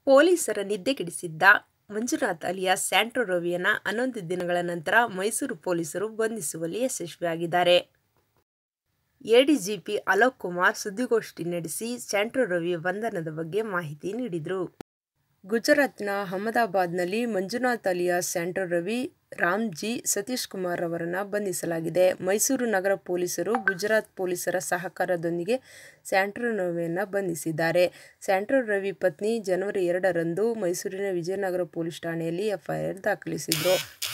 ಪೊಲೀಸರ ನಿದ್ದೆಗೆಡಿಸಿದ್ದ Manjunath alias Santro ರವಿಯನ್ನ ಹನ್ನೊಂದು ದಿನಗಳ ನಂತರ ಮೈಸೂರು ಪೊಲೀಸರು ಬಂಧಿಸುವಲ್ಲಿ ಯಶಸ್ವಿಯಾಗಿದ್ದಾರೆ ಎಡಿಜಿಪಿ ಅಲೋಕ್ ಕುಮಾರ್ ಸುದ್ದಿಗೋಷ್ಠಿ ನಡೆಸಿ ಸ್ಯಾಂಟ್ರೋ ರವಿಯ ಬಂಧನದ ಬಗ್ಗೆ ಮಾಹಿತಿ ನೀಡಿದರು ಗುಜರಾತ್ನ ಅಹಮದಾಬಾದ್ನಲ್ಲಿ ಮಂಜುನಾಥ್ ಅಲಿಯಾಸ್ ಸ್ಯಾಂಟ್ರೋ ರವಿ ರಾಮ್ಜಿ ಸತೀಶ್ ಕುಮಾರ್ ಅವರನ್ನು ಬಂಧಿಸಲಾಗಿದೆ ಮೈಸೂರು ನಗರ ಪೊಲೀಸರು ಗುಜರಾತ್ ಪೊಲೀಸರ ಸಹಕಾರದೊಂದಿಗೆ ಸ್ಯಾಂಟ್ರೋ ರವಿಯನ್ನು ಬಂಧಿಸಿದ್ದಾರೆ ಸ್ಯಾಂಟ್ರೋ ರವಿ ಪತ್ನಿ ಜನವರಿ ಎರಡರಂದು ಮೈಸೂರಿನ ವಿಜಯನಗರ ಪೊಲೀಸ್ ಠಾಣೆಯಲ್ಲಿ ಎಫ್ಐಆರ್ ದಾಖಲಿಸಿದ್ರು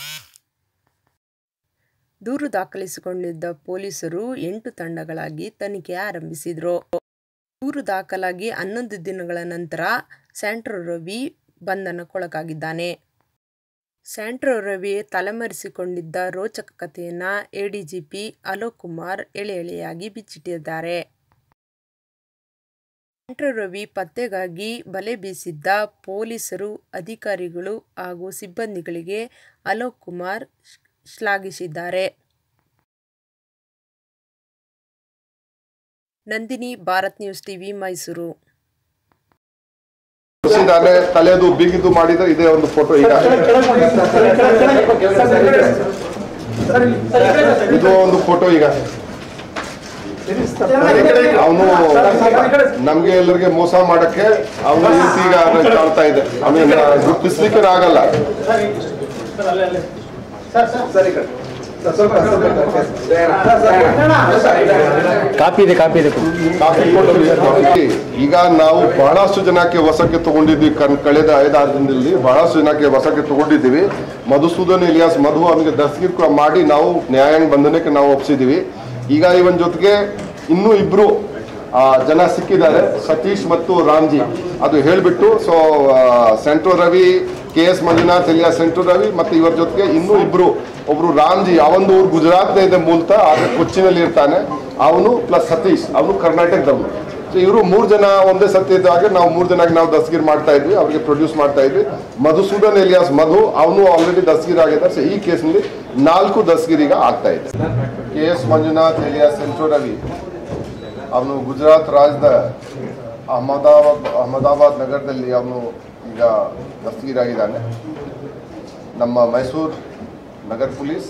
ದೂರು ದಾಖಲಿಸಿಕೊಂಡಿದ್ದ ಪೊಲೀಸರು ಎಂಟು ತಂಡಗಳಾಗಿ ತನಿಖೆ ಆರಂಭಿಸಿದರು ದೂರು ದಾಖಲಾಗಿ ಹನ್ನೊಂದು ದಿನಗಳ ನಂತರ ಸ್ಯಾಂಟ್ರೋ ರವಿ ಬಂಧನಕ್ಕೊಳಗಾಗಿದ್ದಾನೆ ಸ್ಯಾಂಟ್ರೋ ರವಿ ತಲೆಮರೆಸಿಕೊಂಡಿದ್ದ ರೋಚಕ ಕಥೆಯನ್ನು ಎಡಿಜಿಪಿ ಅಲೋಕ್ ಕುಮಾರ್ ಎಳೆ ಎಳೆಯಾಗಿ ಬಿಚ್ಚಿಟ್ಟಿದ್ದಾರೆ ಸ್ಯಾಂಟ್ರೋ ರವಿ ಪತ್ತೆಗಾಗಿ ಬಲೆ ಬೀಸಿದ್ದ ಪೊಲೀಸರು ಅಧಿಕಾರಿಗಳು ಹಾಗೂ ಸಿಬ್ಬಂದಿಗಳಿಗೆ ಅಲೋಕ್ ಕುಮಾರ್ ಶ್ಲಾಘಿಸಿದ್ದಾರೆ ನಂದಿನಿ ಭಾರತ್ ನ್ಯೂಸ್ ಟಿವಿ ಮೈಸೂರು ತೋರಿಸಿದ್ದಾನೆ ತಲೆದು ಬೀಗಿದ್ದು ಮಾಡಿದ್ರೆ ಇದೇ ಒಂದು ಫೋಟೋ ಈಗ ಇದು ಒಂದು ಫೋಟೋ ಈಗ ಅವನು ನಮ್ಗೆ ಎಲ್ಲರಿಗೆ ಮೋಸ ಮಾಡಕ್ಕೆ ಅವನು ಈ ರೀತಿ ಈಗ ಕಾಣ್ತಾ ಇದೆ ಅವನಿಗೆ ಗುರುತಿಸ್ಲಿಕ್ಕೆ ಆಗಲ್ಲ ಕಾಪಿ ಇದೆ ಕಾಪಿ ಇದೆ ಕಾಫಿ ಕೊಟ್ಟು ಈಗ ನಾವು ಬಹಳಷ್ಟು ಜನಕ್ಕೆ ವಶಕ್ಕೆ ತಗೊಂಡಿದ್ವಿ ಕಣ್ ಕಳೆದ ಐದಾರು ದಿನದಲ್ಲಿ ಬಹಳಷ್ಟು ಜನಕ್ಕೆ ವಶಕ್ಕೆ ತಗೊಂಡಿದ್ದೀವಿ ಮಧುಸೂದನ್ ಇಲಿಯಾಸ್ ಮಧು ಅವನಿಗೆ ದಸ್ತಗಿರ್ ಕೂಡ ಮಾಡಿ ನಾವು ನ್ಯಾಯಾಂಗ ಬಂಧನಕ್ಕೆ ನಾವು ಒಪ್ಸಿದೀವಿ ಈಗ ಇವನ್ ಜೊತೆಗೆ ಇನ್ನೂ ಇಬ್ರು ಆ, ಜನ ಸಿಕ್ಕಿದ್ದಾರೆ ಸತೀಶ್ ಮತ್ತು ರಾಮ್ಜಿ ಅದು ಹೇಳ್ಬಿಟ್ಟು so Santro Ravi K S Manjunath alias Santro Ravi ಮತ್ತು ಇವರ ಜೊತೆಗೆ ಇನ್ನೂ ಇಬ್ರು ಒಬ್ರು ರಾಮ್ಜಿ ಅವನು ಊರು ಗುಜರಾತ್ನ ಇದೆ ಮೂಲತಃ ಆದ್ರೆ ಕೊಚ್ಚಿನಲ್ಲಿ ಇರ್ತಾನೆ ಅವನು ಪ್ಲಸ್ ಸತೀಶ್ ಅವನು ಕರ್ನಾಟಕದವನು ಸೊ ಇವರು ಮೂರು ಜನ ಒಂದೇ ಸತ್ಯ ಇದ್ದಾಗ ನಾವು ಮೂರು ಜನಕ್ಕೆ ನಾವು ದಸ್ಗಿರ್ ಮಾಡ್ತಾ ಇದ್ವಿ ಅವರಿಗೆ ಪ್ರೊಡ್ಯೂಸ್ ಮಾಡ್ತಾ ಇದ್ವಿ ಮಧುಸೂದನ್ ಎಲಿಯಾಸ್ ಮಧು ಅವನು ಆಲ್ರೆಡಿ ದಸ್ಗಿರ್ ಆಗಿದ್ದಾರೆ ಸೊ ಈ ಕೇಸ್ನಲ್ಲಿ ನಾಲ್ಕು ದಸ್ಗಿರ್ ಈಗ ಆಗ್ತಾ ಇದೆ K S Manjunath alias Santro Ravi ಅವನು ಗುಜರಾತ್ ರಾಜ್ಯದ ಅಹಮದಾಬಾದ್ ಅಹಮದಾಬಾದ್ ನಗರದಲ್ಲಿ ಅವನು ಈಗ ದಸ್ತಗೀರಾಗಿದ್ದಾನೆ ನಮ್ಮ ಮೈಸೂರು ನಗರ ಪೊಲೀಸ್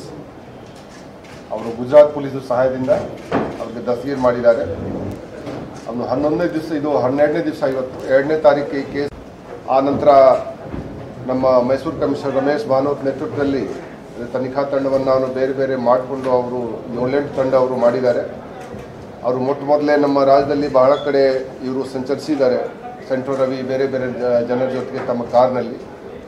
ಅವರು ಗುಜರಾತ್ ಪೊಲೀಸ್ ಸಹಾಯದಿಂದ ಅವ್ರಿಗೆ ದಸ್ತಗೀರ್ ಮಾಡಿದ್ದಾರೆ ಅವನು ಹನ್ನೊಂದನೇ ದಿವಸ ಇದು ಹನ್ನೆರಡನೇ ದಿವಸ ಇವತ್ತು ಎರಡನೇ ತಾರೀಕು ಈ ಕೇಸ್ ಆ ನಂತರ ನಮ್ಮ ಮೈಸೂರು ಕಮಿಷನರ್ ರಮೇಶ್ ಭಾನೋತ್ ನೇತೃತ್ವದಲ್ಲಿ ತನಿಖಾ ತಂಡವನ್ನು ಅವನು ಬೇರೆ ಬೇರೆ ಮಾಡಿಕೊಂಡು ಅವರು ಏಳೆಂಟು ತಂಡ ಅವರು ಮಾಡಿದ್ದಾರೆ ಅವರು ಮೊಟ್ಟ ಮೊದಲೇ ನಮ್ಮ ರಾಜ್ಯದಲ್ಲಿ ಬಹಳ ಕಡೆ ಇವರು ಸಂಚರಿಸಿದ್ದಾರೆ ಸೆಂಟ್ರೋ ರವಿ ಬೇರೆ ಬೇರೆ ಜ- ಜನರ ಜೊತೆಗೆ ತಮ್ಮ ಕಾರ್ನಲ್ಲಿ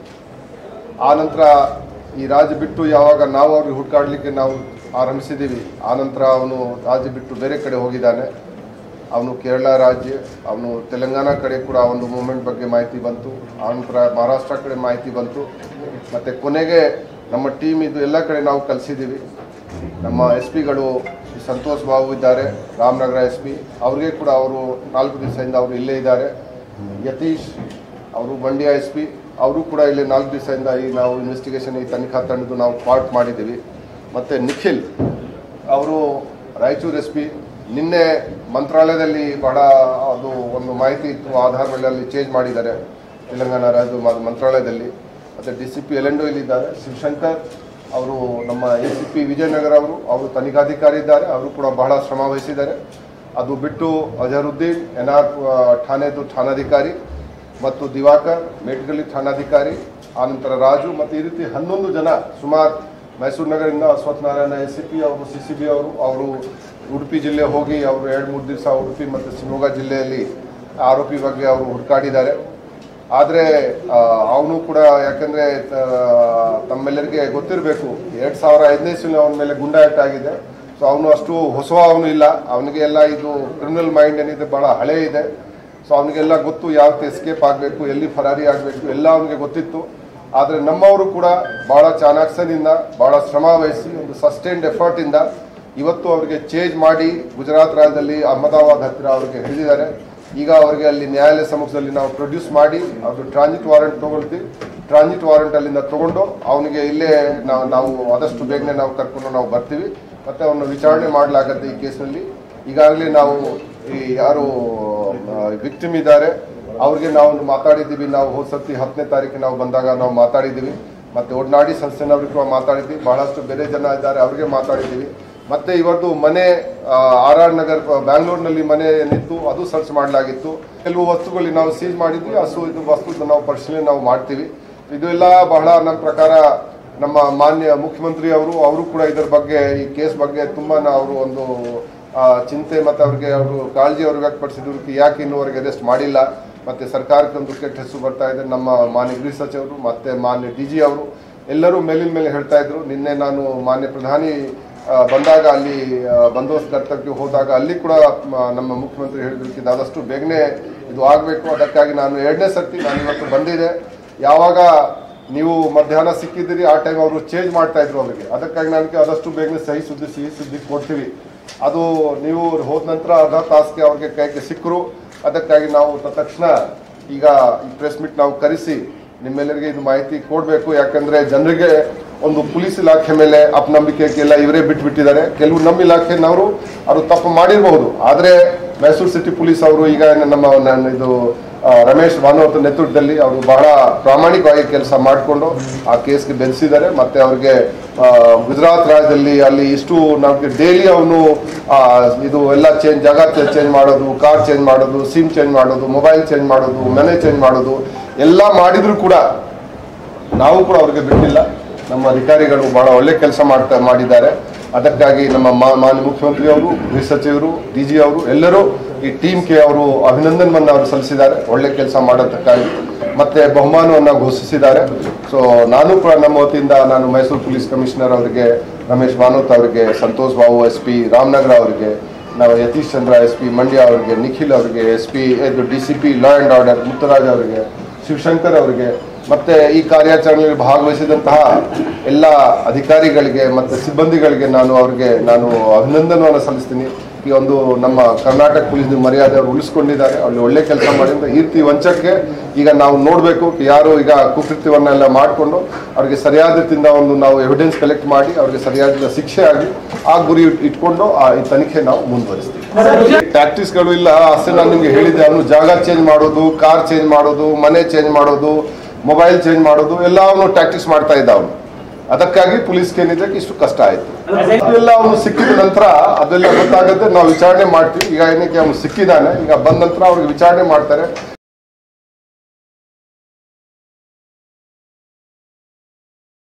ಆ ನಂತರ ಈ ರಾಜ್ಯ ಬಿಟ್ಟು ಯಾವಾಗ ನಾವು ಅವ್ರಿಗೆ ಹುಡುಕಾಡ್ಲಿಕ್ಕೆ ನಾವು ಆರಂಭಿಸಿದ್ದೀವಿ ಆ ನಂತರ ಅವನು ರಾಜ್ಯ ಬಿಟ್ಟು ಬೇರೆ ಕಡೆ ಹೋಗಿದ್ದಾನೆ ಅವನು ಕೇರಳ ರಾಜ್ಯ ಅವನು ತೆಲಂಗಾಣ ಕಡೆ ಕೂಡ ಒಂದು ಮೂಮೆಂಟ್ ಬಗ್ಗೆ ಮಾಹಿತಿ ಬಂತು ಆ ನಂತರ ಮಹಾರಾಷ್ಟ್ರ ಕಡೆ ಮಾಹಿತಿ ಬಂತು ಮತ್ತು ಕೊನೆಗೆ ನಮ್ಮ ಟೀಮ್ ಇದು ಎಲ್ಲ ಕಡೆ ನಾವು ಕಲಿಸಿದ್ದೀವಿ ನಮ್ಮ ಎಸ್ ಪಿಗಳು ಸಂತೋಷ್ ಬಾಬು ಇದ್ದಾರೆ ರಾಮನಗರ ಎಸ್ ಪಿ ಅವ್ರಿಗೆ ಕೂಡ ಅವರು ನಾಲ್ಕು ದಿವಸದಿಂದ ಅವರು ಇಲ್ಲೇ ಇದ್ದಾರೆ ಯತೀಶ್ ಅವರು ಮಂಡ್ಯ ಎಸ್ ಪಿ ಅವರು ಕೂಡ ಇಲ್ಲಿ ನಾಲ್ಕು ದಿವಸದಿಂದ ಈ ನಾವು ಇನ್ವೆಸ್ಟಿಗೇಷನ್ ಈ ತನಿಖಾ ತಂಡದ್ದು ನಾವು ಪಾರ್ಟ್ ಮಾಡಿದ್ದೀವಿ ಮತ್ತು ನಿಖಿಲ್ ಅವರು ರಾಯಚೂರು ಎಸ್ ಪಿ ನಿನ್ನೆ ಮಂತ್ರಾಲಯದಲ್ಲಿ ಬಹಳ ಅದು ಒಂದು ಮಾಹಿತಿ ಇತ್ತು ಆಧಾರ ಮೇಲೆ ಅಲ್ಲಿ ಚೇಂಜ್ ಮಾಡಿದ್ದಾರೆ ತೆಲಂಗಾಣ ರಾಜ್ಯದ ಮ- ಮಂತ್ರಾಲಯದಲ್ಲಿ ಮತ್ತು ಡಿ ಸಿ ಪಿ ಎಲೆಂಡೋ ಇಲ್ಲಿದ್ದಾರೆ ಶಿವಶಂಕರ್ ಅವರು ನಮ್ಮ ಎ ಸಿ ಪಿ ವಿಜಯನಗರ ಅವರು ಅವರು ತನಿಖಾಧಿಕಾರಿ ಇದ್ದಾರೆ ಅವರು ಕೂಡ ಬಹಳ ಶ್ರಮ ವಹಿಸಿದ್ದಾರೆ ಅದು ಬಿಟ್ಟು ಅಜರುದ್ದೀನ್ ಎನ್ ಆರ್ ಠಾಣೆದು ಠಾಣಾಧಿಕಾರಿ ಮತ್ತು ದಿವಾಕರ್ ಮೇಟ್ಗಲಿ ಠಾಣಾಧಿಕಾರಿ ಆನಂತರ ರಾಜು ಮತ್ತು ಈ ರೀತಿ ಹನ್ನೊಂದು ಜನ ಸುಮಾರು ಮೈಸೂರು ನಗರದಿಂದ Ashwath Narayana S C P ಅವರು ಸಿ ಸಿ ಬಿ ಅವರು ಅವರು ಉಡುಪಿ ಜಿಲ್ಲೆ ಹೋಗಿ ಅವರು ಎರಡು ಮೂರು ದಿವಸ ಉಡುಪಿ ಮತ್ತು ಶಿವಮೊಗ್ಗ ಜಿಲ್ಲೆಯಲ್ಲಿ ಆರೋಪಿ ಬಗ್ಗೆ ಅವರು ಹುಡುಕಾಡಿದ್ದಾರೆ ಆದರೆ ಅವನು ಕೂಡ ಯಾಕಂದರೆ ತಮ್ಮೆಲ್ಲರಿಗೆ ಗೊತ್ತಿರಬೇಕು ಎರಡು ಸಾವಿರ ಐದನೇ ಇಸ್ವಿನಲ್ಲಿ ಅವನ ಮೇಲೆ ಗುಂಡಾಟ ಆಗಿದೆ ಸೊ ಅವನು ಅಷ್ಟು ಹೊಸ ಅವನು ಇಲ್ಲ ಅವನಿಗೆ ಎಲ್ಲ ಇದು ಕ್ರಿಮಿನಲ್ ಮೈಂಡ್ ಏನಿದೆ ಭಾಳ ಹಳೆ ಇದೆ ಸೊ ಅವನಿಗೆಲ್ಲ ಗೊತ್ತು ಯಾವ ಎಸ್ಕೇಪ್ ಆಗಬೇಕು ಎಲ್ಲಿ ಫರಾರಿ ಆಗಬೇಕು ಎಲ್ಲ ಅವನಿಗೆ ಗೊತ್ತಿತ್ತು ಆದರೆ ನಮ್ಮವರು ಕೂಡ ಭಾಳ ಚಾಣಾಕ್ಷದಿಂದ ಭಾಳ ಶ್ರಮ ವಹಿಸಿ ಒಂದು ಸಸ್ಟೈನ್ಡ್ ಎಫರ್ಟಿಂದ ಇವತ್ತು ಅವರಿಗೆ ಚೇಂಜ್ ಮಾಡಿ ಗುಜರಾತ್ ರಾಜ್ಯದಲ್ಲಿ ಅಹಮದಾಬಾದ್ ಹತ್ತಿರ ಅವರಿಗೆ ಹಿಡಿದಿದ್ದಾರೆ ಈಗ ಅವರಿಗೆ ಅಲ್ಲಿ ನ್ಯಾಯಾಲಯ ಸಮ್ಮುಖದಲ್ಲಿ ನಾವು ಪ್ರೊಡ್ಯೂಸ್ ಮಾಡಿ ಅವ್ರದ್ದು ಟ್ರಾನ್ಸಿಟ್ ವಾರೆಂಟ್ ತೊಗೊಳ್ತೀವಿ ಟ್ರಾನ್ಸಿಟ್ ವಾರೆಂಟ್ ಅಲ್ಲಿಂದ ತಗೊಂಡು ಅವನಿಗೆ ಇಲ್ಲೇ ನಾವು ನಾವು ಆದಷ್ಟು ಬೇಗನೆ ನಾವು ಕರ್ಕೊಂಡು ನಾವು ಬರ್ತೀವಿ ಮತ್ತೆ ಅವನ್ನ ವಿಚಾರಣೆ ಮಾಡಲಾಗತ್ತೆ ಈ ಕೇಸ್ನಲ್ಲಿ ಈಗಾಗಲೇ ನಾವು ಈ ಯಾರು ವಿಕ್ಟಿಮ್ ಇದ್ದಾರೆ ಅವ್ರಿಗೆ ನಾವು ಮಾತಾಡಿದ್ದೀವಿ ನಾವು ಹೋದ ಸರ್ತಿ ಹತ್ತನೇ ತಾರೀಕು ನಾವು ಬಂದಾಗ ನಾವು ಮಾತಾಡಿದ್ದೀವಿ ಮತ್ತೆ ಒಡನಾಡಿ ಸಂಸ್ಥೆನವ್ರಿಗೆ ಕೂಡ ಮಾತಾಡಿದ್ವಿ ಬಹಳಷ್ಟು ಬೇರೆ ಜನ ಇದ್ದಾರೆ ಅವ್ರಿಗೆ ಮಾತಾಡಿದ್ದೀವಿ ಮತ್ತೆ ಇವತ್ತು ಮನೆ ಆರ್ ಆರ್ ನಗರ್ ಬ್ಯಾಂಗ್ಳೂರಿನಲ್ಲಿ ಮನೆ ಏನಿತ್ತು ಅದು ಸರ್ಚ್ ಮಾಡಲಾಗಿತ್ತು ಕೆಲವು ವಸ್ತುಗಳು ನಾವು ಸೀಜ್ ಮಾಡಿದ್ವಿ ಅಸು ಇದು ವಸ್ತು ನಾವು ಪರಿಶೀಲನೆ ನಾವು ಮಾಡ್ತೀವಿ ಇದು ಎಲ್ಲ ಬಹಳ ನಮ್ಮ ಪ್ರಕಾರ ನಮ್ಮ ಮಾನ್ಯ ಮುಖ್ಯಮಂತ್ರಿ ಅವರು ಅವರು ಕೂಡ ಇದರ ಬಗ್ಗೆ ಈ ಕೇಸ್ ಬಗ್ಗೆ ತುಂಬಾ ಅವರು ಒಂದು ಆ, ಚಿಂತೆ ಮತ್ತೆ ಅವ್ರಿಗೆ ಅವರು ಕಾಳಜಿ ಅವರು ವ್ಯಕ್ತಪಡಿಸಿದ್ರು ಯಾಕೆ ಇನ್ನೂವರೆಗೆ ಅರೆಸ್ಟ್ ಮಾಡಿಲ್ಲ ಮತ್ತೆ ಸರ್ಕಾರಕ್ಕೆ ಒಂದು ಕೆಟ್ಟ ಹೆಸರು ಬರ್ತಾ ಇದೆ ನಮ್ಮ ಮಾನ್ಯ ಗೃಹ ಸಚಿವರು ಮತ್ತೆ ಮಾನ್ಯ ಡಿ ಜಿ ಅವರು ಎಲ್ಲರೂ ಮೇಲಿನ ಮೇಲೆ ಹೇಳ್ತಾ ಇದ್ರು ನಿನ್ನೆ ನಾನು ಮಾನ್ಯ ಪ್ರಧಾನಿ ಆ, ಬಂದಾಗ ಅಲ್ಲಿ ಆ, ಬಂದೋಬಸ್ತ್ ಕರ್ತವ್ಯಕ್ಕೆ ಹೋದಾಗ ಅಲ್ಲಿ ಕೂಡ ಮ- ನಮ್ಮ ಮುಖ್ಯಮಂತ್ರಿ ಹೇಳಿದ್ರು ಆದಷ್ಟು ಬೇಗನೆ ಇದು ಆಗಬೇಕು ಅದಕ್ಕಾಗಿ ನಾನು ಎರಡನೇ ಸರ್ತಿ ನಾನು ಇವತ್ತು ಬಂದಿದೆ ಯಾವಾಗ ನೀವು ಮಧ್ಯಾಹ್ನ ಸಿಕ್ಕಿದ್ದೀರಿ ಆ ಟೈಮ್ ಅವರು ಚೇಂಜ್ ಮಾಡ್ತಾ ಇದ್ರು ಅವರಿಗೆ ಅದಕ್ಕಾಗಿ ನನಗೆ ಆದಷ್ಟು ಬೇಗನೆ ಸಹಿ ಸುದ್ದಿ ಸಿಹಿ ಸುದ್ದಿ ಕೊಡ್ತೀವಿ ಅದು ನೀವು ಹೋದ ನಂತರ ಅರ್ಧ ತಾಸಿಗೆ ಅವ್ರಿಗೆ ಕೈಗೆ ಸಿಕ್ಕರು ಅದಕ್ಕಾಗಿ ನಾವು ತಕ್ಷಣ ಈಗ ಈ ಪ್ರೆಸ್ ಮೀಟ್ ನಾವು ಕರೆಸಿ ನಿಮ್ಮೆಲ್ಲರಿಗೆ ಇದು ಮಾಹಿತಿ ಕೊಡಬೇಕು ಯಾಕಂದ್ರೆ ಜನರಿಗೆ ಒಂದು ಪೊಲೀಸ್ ಇಲಾಖೆ ಮೇಲೆ ಅಪನಂಬಿಕೆಲ್ಲ ಇವರೇ ಬಿಟ್ಬಿಟ್ಟಿದ್ದಾರೆ ಕೆಲವು ನಮ್ಮ ಇಲಾಖೆನವರು ಅವರು ತಪ್ಪು ಮಾಡಿರಬಹುದು ಆದ್ರೆ ಮೈಸೂರು ಸಿಟಿ ಪೊಲೀಸ್ ಅವರು ಈಗ ನಮ್ಮ ನನ್ನ ಇದು ಆ, ರಮೇಶ್ ಭಾನುವತ್ ನೇತೃತ್ವದಲ್ಲಿ ಅವರು ಬಹಳ ಪ್ರಾಮಾಣಿಕವಾಗಿ ಕೆಲಸ ಮಾಡಿಕೊಂಡು ಆ ಕೇಸ್ಗೆ ಬೆಳೆಸಿದ್ದಾರೆ ಮತ್ತೆ ಅವ್ರಿಗೆ ಆ, ಗುಜರಾತ್ ರಾಜ್ಯದಲ್ಲಿ ಅಲ್ಲಿ ಇಷ್ಟು ನಮಗೆ ಡೈಲಿ ಅವನು ಇದು ಎಲ್ಲ ಚೇಂಜ್ ಜಾಗ ಚೇಂಜ್ ಮಾಡೋದು ಕಾರ್ ಚೇಂಜ್ ಮಾಡೋದು ಸಿಮ್ ಚೇಂಜ್ ಮಾಡೋದು ಮೊಬೈಲ್ ಚೇಂಜ್ ಮಾಡೋದು ಮನೆ ಚೇಂಜ್ ಮಾಡೋದು ಎಲ್ಲ ಮಾಡಿದ್ರು ಕೂಡ ನಾವು ಕೂಡ ಅವ್ರಿಗೆ ಬಿಟ್ಟಿಲ್ಲ ನಮ್ಮ ಅಧಿಕಾರಿಗಳು ಬಹಳ ಒಳ್ಳೆ ಕೆಲಸ ಮಾಡ್ತಾ ಮಾಡಿದ್ದಾರೆ ಅದಕ್ಕಾಗಿ ನಮ್ಮ ಮಾ- ಮಾನ್ಯ ಮುಖ್ಯಮಂತ್ರಿ ಅವರು ಗೃಹ ಸಚಿವರು ಡಿ ಜಿ ಅವರು ಎಲ್ಲರೂ ಈ ಟೀಮ್ಗೆ ಅವರು ಅಭಿನಂದನವನ್ನು ಅವರು ಸಲ್ಲಿಸಿದ್ದಾರೆ ಒಳ್ಳೆ ಕೆಲಸ ಮಾಡೋದಕ್ಕಾಗಿ ಮತ್ತೆ ಬಹುಮಾನವನ್ನು ಘೋಷಿಸಿದ್ದಾರೆ ಸೊ ನಾನು ಕೂಡ ನಮ್ಮ ವತಿಯಿಂದ ನಾನು ಮೈಸೂರು ಪೊಲೀಸ್ ಕಮಿಷನರ್ ಅವರಿಗೆ ರಮೇಶ್ ಭಾನೋತ್ ಅವರಿಗೆ ಸಂತೋಷ್ ಬಾಬು ಎಸ್ ಪಿ ರಾಮನಗರ ಅವರಿಗೆ ನಾವು ಯತೀಶ್ ಚಂದ್ರ ಎಸ್ ಪಿ ಮಂಡ್ಯ ಅವರಿಗೆ ನಿಖಿಲ್ ಅವರಿಗೆ ಎಸ್ ಪಿ ಇದು D C P law and order Muttaraj ಅವರಿಗೆ ಶಿವಶಂಕರ್ ಅವರಿಗೆ ಮತ್ತೆ ಈ ಕಾರ್ಯಾಚರಣೆಯಲ್ಲಿ ಭಾಗವಹಿಸಿದಂತಹ ಎಲ್ಲ ಅಧಿಕಾರಿಗಳಿಗೆ ಮತ್ತೆ ಸಿಬ್ಬಂದಿಗಳಿಗೆ ನಾನು ಅವರಿಗೆ ನಾನು ಅಭಿನಂದನವನ್ನು ಸಲ್ಲಿಸ್ತೀನಿ ಈ ಒಂದು ನಮ್ಮ ಕರ್ನಾಟಕ ಪೊಲೀಸ್ ಮರ್ಯಾದೆ ಅವರು ಉಳಿಸ್ಕೊಂಡಿದ್ದಾರೆ ಅಲ್ಲಿ ಒಳ್ಳೆ ಕೆಲಸ ಮಾಡಿದ್ರೆ ಈ ರೀತಿ ವಂಚಕ್ಕೆ ಈಗ ನಾವು ನೋಡಬೇಕು ಯಾರು ಈಗ ಕುಕೃತ್ಯವನ್ನೆಲ್ಲ ಮಾಡಿಕೊಂಡು ಅವ್ರಿಗೆ ಸರಿಯಾದ ರೀತಿಯಿಂದ ಒಂದು ನಾವು ಎವಿಡೆನ್ಸ್ ಕಲೆಕ್ಟ್ ಮಾಡಿ ಅವ್ರಿಗೆ ಸರಿಯಾದ ಶಿಕ್ಷೆ ಆಗಿ ಆ ಗುರಿ ಇಟ್- ಇಟ್ಕೊಂಡು ಆ ಈ ತನಿಖೆ ನಾವು ಮುಂದುವರಿಸ್ತೀವಿ ಟ್ಯಾಕ್ಟಿಸ್ಗಳು ಇಲ್ಲ ಅಷ್ಟೇ ನಾನು ನಿಮ್ಗೆ ಹೇಳಿದ್ದೆ ಅವನು ಜಾಗ ಚೇಂಜ್ ಮಾಡೋದು ಕಾರ್ ಚೇಂಜ್ ಮಾಡೋದು ಮನೆ ಚೇಂಜ್ ಮಾಡೋದು ಮೊಬೈಲ್ ಚೇಂಜ್ ಮಾಡೋದು ಎಲ್ಲ ಅವನು ಟ್ಯಾಕ್ಟಿಸ್ ಮಾಡ್ತಾ ಇದ್ದ ಅವನು ಅದಕ್ಕಾಗಿ ಪೊಲೀಸ್ಗೆ ಏನಿದೆ ಇಷ್ಟು ಕಷ್ಟ ಆಯ್ತು ಅದೆಲ್ಲ ಅವನು ಸಿಕ್ಕಿದ ನಂತರ ಅದೆಲ್ಲ ಗೊತ್ತಾಗುತ್ತೆ ನಾವು ವಿಚಾರಣೆ ಮಾಡ್ತೀವಿ ಈಗ ಏನಕ್ಕೆ ಅವನು ಸಿಕ್ಕಿದ್ದಾನೆ ಈಗ ಬಂದ ನಂತರ ಅವ್ರಿಗೆ ವಿಚಾರಣೆ ಮಾಡ್ತಾರೆ